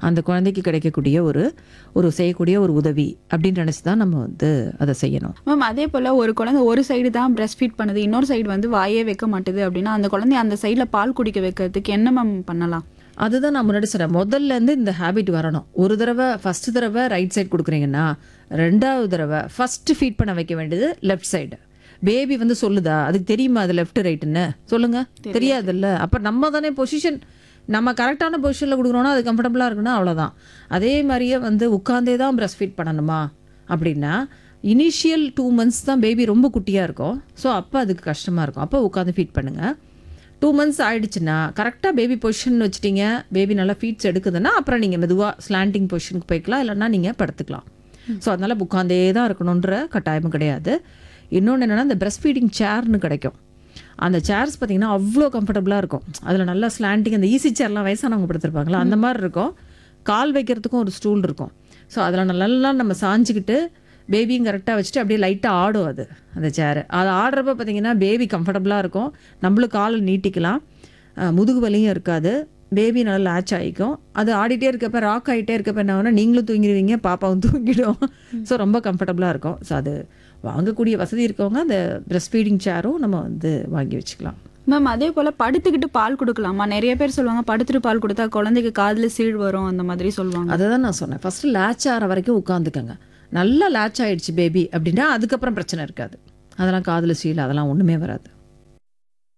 அந்த குழந்தைக்கு கிடைக்கக்கூடிய ஒரு ஒரு செய்யக்கூடிய ஒரு உதவி அப்படின்னு நினச்சி தான் நம்ம வந்து அதை செய்யணும் மேம் அதே போல் ஒரு குழந்தை ஒரு சைடு தான் பிரஸ்ட் ஃபீட் பண்ணுது இன்னொரு சைடு வந்து வாயே வைக்க மாட்டுது அப்படின்னா அந்த குழந்தைய அந்த சைடில் பால் குடிக்க வைக்கிறதுக்கு என்ன மேம் பண்ணலாம் அதுதான் நான் முன்னாடி சொன்னேன் முதல்ல இருந்து இந்த ஹேபிட் வரணும் ஒரு தடவை ஃபர்ஸ்ட் தடவை ரைட் சைடு கொடுக்குறீங்கன்னா ரெண்டாவது தடவை ஃபர்ஸ்ட் ஃபீட் பண்ண வைக்க வேண்டியது லெஃப்ட் சைடு பேபி வந்து சொல்லுதா அதுக்கு தெரியுமா அது லெஃப்ட் ரைட்டுன்னு சொல்லுங்க தெரியாதுல்ல அப்போ நம்ம தானே பொசிஷன் நம்ம கரெக்டான பொசிஷனில் கொடுக்குறோன்னா அது கம்ஃபர்டபுளாக இருக்குன்னா அவ்வளோதான் அதே மாதிரியே வந்து உட்காந்தே தான் பிரஸ்ட் ஃபீட் பண்ணணுமா அப்படின்னா இனிஷியல் டூ மந்த்ஸ் தான் பேபி ரொம்ப குட்டியாக இருக்கும் ஸோ அப்போ அதுக்கு கஷ்டமாக இருக்கும் அப்போ உட்காந்து ஃபீட் பண்ணுங்கள் டூ மந்த்ஸ் ஆயிடுச்சுன்னா கரெக்டாக பேபி பொசிஷன் வச்சுட்டீங்க பேபி நல்லா ஃபீட்ஸ் எடுக்குதுன்னா அப்புறம் நீங்கள் மெதுவாக ஸ்லாண்டிங் பொசிஷனுக்கு போய்க்கலாம் இல்லைன்னா நீங்கள் படுத்துக்கலாம் ஸோ அதனால் உட்காந்தே தான் இருக்கணுன்ற கட்டாயமும் கிடையாது இன்னொன்று என்னென்னா இந்த பிரஸ்ட் ஃபீடிங் சேர்னு கிடைக்கும் அந்த சேர்ஸ் பார்த்தீங்கன்னா அவ்வளோ கம்ஃபர்டபுளாக இருக்கும் அதில் நல்லா ஸ்லாண்டிங் அந்த ஈஸி சேர்லாம் வயசானவங்க படுத்திருப்பாங்களா அந்த மாதிரி இருக்கும் கால் வைக்கிறதுக்கும் ஒரு ஸ்டூல் இருக்கும் ஸோ அதில் நல்லா நம்ம சாஞ்சிக்கிட்டு பேபியும் கரெக்டாக வச்சுட்டு அப்படியே லைட்டாக ஆடும் அது அந்த சேரு அது ஆடுறப்ப பார்த்தீங்கன்னா பேபி கம்ஃபர்டபுளாக இருக்கும் நம்மளும் காலை நீட்டிக்கலாம் அஹ் முதுகு வலியும் இருக்காது பேபி நல்லா லேட்ச் ஆகிக்கும் அது ஆடிட்டே இருக்கப்ப ராக் ஆகிட்டே இருக்கப்ப என்ன ஆகும்னா நீங்களும் தூங்கிடுவீங்க பாப்பாவும் தூங்கிடும் ஸோ ரொம்ப கம்ஃபர்டபுளாக இருக்கும் ஸோ அது வாங்கக்கூடிய வசதி இருக்கவங்க அந்த பிரஸ்ட் ஃபீடிங் சேரும் நம்ம வந்து வாங்கி வச்சுக்கலாம் மேம் அதே போல் படுத்துக்கிட்டு பால் கொடுக்கலாமா நிறைய பேர் சொல்லுவாங்க படுத்துட்டு பால் கொடுத்தா குழந்தைக்கு காதில் சீழ் வரும் அந்த மாதிரி சொல்லுவாங்க அதை தான் நான் சொன்னேன் ஃபஸ்ட்டு லேட்ச் ஆகிற வரைக்கும் உட்காந்துக்கங்க நல்லா லேட்ச் ஆயிடுச்சு பேபி அப்படின்னா அதுக்கப்புறம் பிரச்சனை இருக்காது அதெல்லாம் காதில் சீல் அதெல்லாம் ஒன்றுமே வராது